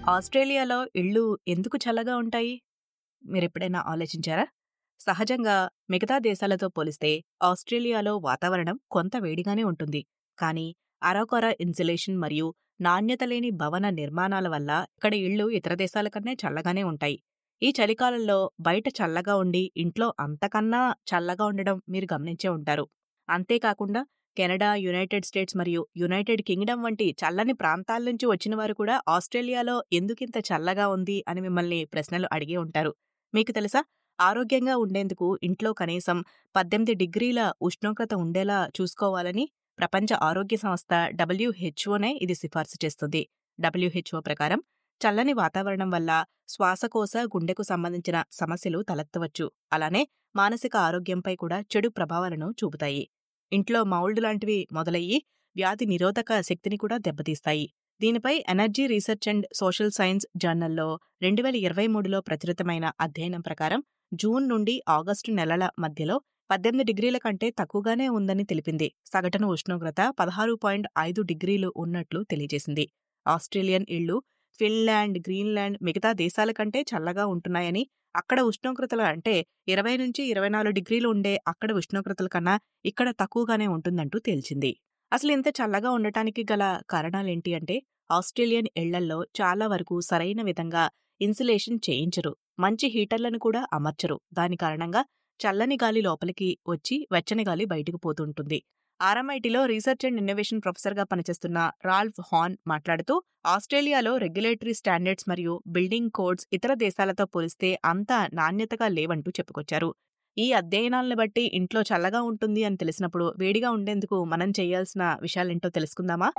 ఆస్ట్రేలియాలో ఇళ్ళు ఎందుకు చల్లగా ఉంటాయి మీరెప్పుడైనా ఆలోచించారా సహజంగా మిగతా దేశాలతో పోలిస్తే ఆస్ట్రేలియాలో వాతావరణం కొంత వేడిగానే ఉంటుంది కానీ అరకొర ఇన్సులేషన్ మరియు నాణ్యత లేని భవన నిర్మాణాల వల్ల ఇక్కడ ఇళ్ళు ఇతర దేశాల కన్నా చల్లగానే ఉంటాయి ఈ చలికాలంలో బయట చల్లగా ఉండి ఇంట్లో అంతకన్నా చల్లగా ఉండడం మీరు గమనించే ఉంటారు అంతేకాకుండా కెనడా యునైటెడ్ స్టేట్స్ మరియు యునైటెడ్ కింగ్డమ్ వంటి చల్లని ప్రాంతాల నుంచి వచ్చిన వారు కూడా ఆస్ట్రేలియాలో ఎందుకింత చల్లగా ఉంది అని మిమ్మల్ని ప్రశ్నలు అడిగే ఉంటారు మీకు తెలుసా ఆరోగ్యంగా ఉండేందుకు ఇంట్లో కనీసం పద్దెనిమిది డిగ్రీల ఉష్ణోగ్రత ఉండేలా చూసుకోవాలని ప్రపంచ ఆరోగ్య సంస్థ డబ్ల్యూహెచ్ఓనే ఇది సిఫార్సు చేస్తుంది డబ్ల్యూహెచ్ఓ ప్రకారం చల్లని వాతావరణం వల్ల శ్వాసకోశ గుండెకు సంబంధించిన సమస్యలు తలెత్తవచ్చు అలానే మానసిక ఆరోగ్యంపై కూడా చెడు ప్రభావాలను చూపుతాయి ఇంట్లో మౌల్డ్ లాంటివి మొదలయ్యి వ్యాధి నిరోధక శక్తిని కూడా దెబ్బతీస్తాయి దీనిపై energy research and social science జర్నల్లో రెండు వేల ఇరవై మూడులో ప్రచురితమైన అధ్యయనం ప్రకారం జూన్ నుండి ఆగస్టు నెలల మధ్యలో పద్దెనిమిది డిగ్రీల కంటే తక్కువగానే ఉందని తెలిపింది సగటున ఉష్ణోగ్రత పదహారు పాయింట్ ఐదు డిగ్రీలు ఉన్నట్లు తెలియజేసింది ఆస్ట్రేలియన్ ఇళ్లు ఫిన్లాండ్ గ్రీన్లాండ్ మిగతా దేశాల కంటే చల్లగా ఉంటున్నాయని అక్కడ ఉష్ణోగ్రతలు అంటే ఇరవై నుంచి ఇరవై నాలుగు డిగ్రీలు ఉండే అక్కడ ఉష్ణోగ్రతల కన్నా ఇక్కడ తక్కువగానే ఉంటుందంటూ తేల్చింది అసలు ఇంత చల్లగా ఉండటానికి గల కారణాలేంటి అంటే ఆస్ట్రేలియన్ ఇళ్లల్లో చాలా వరకు సరైన విధంగా ఇన్సులేషన్ చేయించరు మంచి హీటర్లను కూడా అమర్చరు దాని కారణంగా చల్లని గాలి లోపలికి వచ్చి వెచ్చని గాలి బయటకు పోతుంటుంది ఆర్ఎంఐటీలో రీసెర్చ్ అండ్ ఇన్నోవేషన్ ప్రొఫెసర్గా పనిచేస్తున్న రాల్ఫ్ హాన్ మాట్లాడుతూ ఆస్ట్రేలియాలో రెగ్యులేటరీ స్టాండర్డ్స్ మరియు బిల్డింగ్ కోడ్స్ ఇతర దేశాలతో పోలిస్తే అంత నాణ్యతగా లేవంటూ చెప్పుకొచ్చారు ఈ అధ్యయనాలను బట్టి ఇంట్లో చల్లగా ఉంటుంది అని తెలిసినప్పుడు వేడిగా ఉండేందుకు మనం చేయాల్సిన విషయాలేంటో తెలుసుకుందామా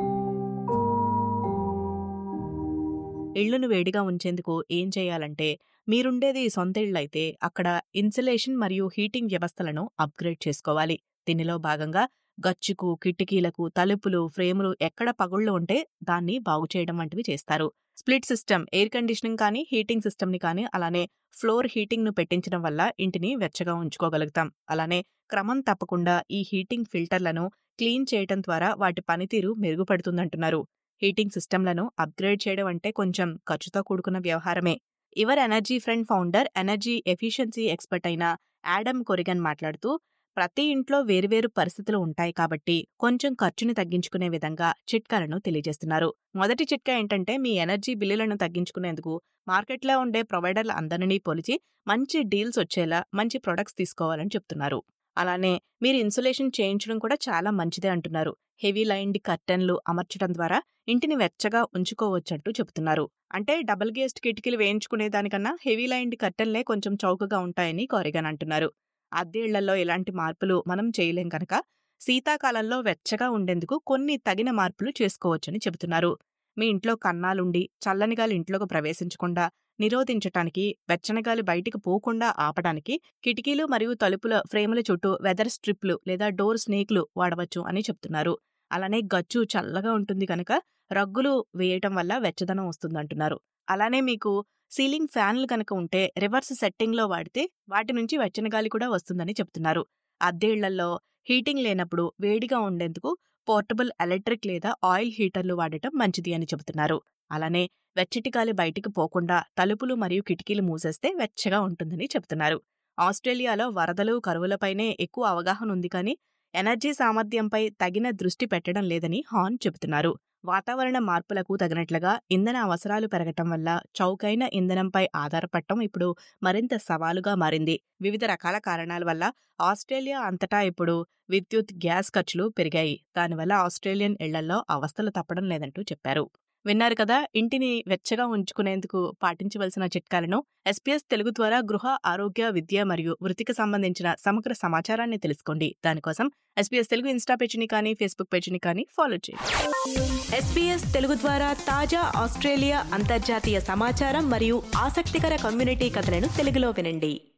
ఇళ్లను వేడిగా ఉంచేందుకు ఏం చేయాలంటే మీరుండేది సొంత ఇళ్లైతే అక్కడ ఇన్సులేషన్ మరియు హీటింగ్ వ్యవస్థలను అప్గ్రేడ్ చేసుకోవాలి దీనిలో భాగంగా గచ్చుకు కిటికీలకు తలుపులు ఫ్రేములు ఎక్కడ పగుళ్ళు ఉంటే దాన్ని బాగు చేయడం వంటివి చేస్తారు స్ప్లిట్ సిస్టమ్ ఎయిర్ కండిషనింగ్ కానీ హీటింగ్ సిస్టమ్ని కానీ అలానే ఫ్లోర్ హీటింగ్ ను పెట్టించడం వల్ల ఇంటిని వెచ్చగా ఉంచుకోగలుగుతాం అలానే క్రమం తప్పకుండా ఈ హీటింగ్ ఫిల్టర్లను క్లీన్ చేయడం ద్వారా వాటి పనితీరు మెరుగుపడుతుందంటున్నారు హీటింగ్ సిస్టమ్లను అప్గ్రేడ్ చేయడం అంటే కొంచెం ఖర్చుతో కూడుకున్న వ్యవహారమే ఇవర్ energy friend founder energy efficiency expert అయిన యాడమ్ కొరిగన్ మాట్లాడుతూ ప్రతి ఇంట్లో వేరువేరు పరిస్థితులు ఉంటాయి కాబట్టి కొంచెం ఖర్చుని తగ్గించుకునే విధంగా చిట్కాలను తెలియజేస్తున్నారు మొదటి చిట్కా ఏంటంటే మీ ఎనర్జీ బిల్లులను తగ్గించుకునేందుకు మార్కెట్లో ఉండే ప్రొవైడర్ల అందరినీ పోలిచి మంచి డీల్స్ వచ్చేలా మంచి ప్రొడక్ట్స్ తీసుకోవాలని చెప్తున్నారు అలానే మీరు ఇన్సులేషన్ చేయించడం కూడా చాలా మంచిదే అంటున్నారు హెవీ లైన్డ్ కర్టెన్లు అమర్చడం ద్వారా ఇంటిని వెచ్చగా ఉంచుకోవచ్చంటూ చెబుతున్నారు అంటే డబుల్ గేస్ట్ కిటికీలు వేయించుకునే దానికన్నా హెవీ లైన్డ్ కర్టెన్లే కొంచెం చౌకగా ఉంటాయని కోరిగన్ అంటున్నారు అద్దె ఇళ్లలో ఎలాంటి మార్పులు మనం చేయలేం కనుక శీతాకాలంలో వెచ్చగా ఉండేందుకు కొన్ని తగిన మార్పులు చేసుకోవచ్చని చెబుతున్నారు మీ ఇంట్లో కన్నాలుండి చల్లని గాలి ఇంట్లోకి ప్రవేశించకుండా నిరోధించటానికి వెచ్చని గాలి బయటికి పోకుండా ఆపడానికి కిటికీలు మరియు తలుపుల ఫ్రేముల చుట్టూ వెదర్ స్ట్రిప్లు లేదా డోర్ స్నేక్లు వాడవచ్చు అని చెప్తున్నారు అలానే గచ్చు చల్లగా ఉంటుంది కనుక రగ్గులు వేయటం వల్ల వెచ్చదనం వస్తుందంటున్నారు అలానే మీకు సీలింగ్ ఫ్యాన్లు కనుక ఉంటే రివర్స్ సెట్టింగ్లో వాడితే వాటి నుంచి వెచ్చని గాలి కూడా వస్తుందని చెప్తున్నారు అద్దె ఇళ్లలో హీటింగ్ లేనప్పుడు వేడిగా ఉండేందుకు పోర్టబుల్ ఎలక్ట్రిక్ లేదా ఆయిల్ హీటర్లు వాడటం మంచిది అని చెబుతున్నారు అలానే వెచ్చటి గాలి బయటికి పోకుండా తలుపులు మరియు కిటికీలు మూసేస్తే వెచ్చగా ఉంటుందని చెబుతున్నారు ఆస్ట్రేలియాలో వరదలు కరువులపైనే ఎక్కువ అవగాహన ఉంది కానీ ఎనర్జీ సామర్థ్యంపై తగిన దృష్టి పెట్టడం లేదని హాన్ చెబుతున్నారు వాతావరణ మార్పులకు తగినట్లుగా ఇంధన అవసరాలు పెరగటం వల్ల చౌకైన ఇంధనంపై ఆధారపడటం ఇప్పుడు మరింత సవాలుగా మారింది వివిధ రకాల కారణాల వల్ల ఆస్ట్రేలియా అంతటా ఇప్పుడు విద్యుత్ గ్యాస్ ఖర్చులు పెరిగాయి దానివల్ల ఆస్ట్రేలియన్ ఇళ్లలో అవస్థలు తప్పడం లేదంటూ చెప్పారు విన్నారు కదా ఇంటిని వెచ్చగా ఉంచుకునేందుకు పాటించవలసిన చిట్కాలను ఎస్పీఎస్ తెలుగు ద్వారా గృహ ఆరోగ్య విద్య మరియు వృత్తికి సంబంధించిన సమగ్ర సమాచారాన్ని తెలుసుకోండి దానికోసం ఎస్పీఎస్ తెలుగు ఇన్స్టా పేజీని కానీ ఫేస్బుక్ పేజీని కానీ ఫాలో చేయండి ఎస్పీఎస్ తెలుగు ద్వారా తాజా ఆస్ట్రేలియా అంతర్జాతీయ సమాచారం మరియు ఆసక్తికర కమ్యూనిటీ కథలను తెలుగులో వినండి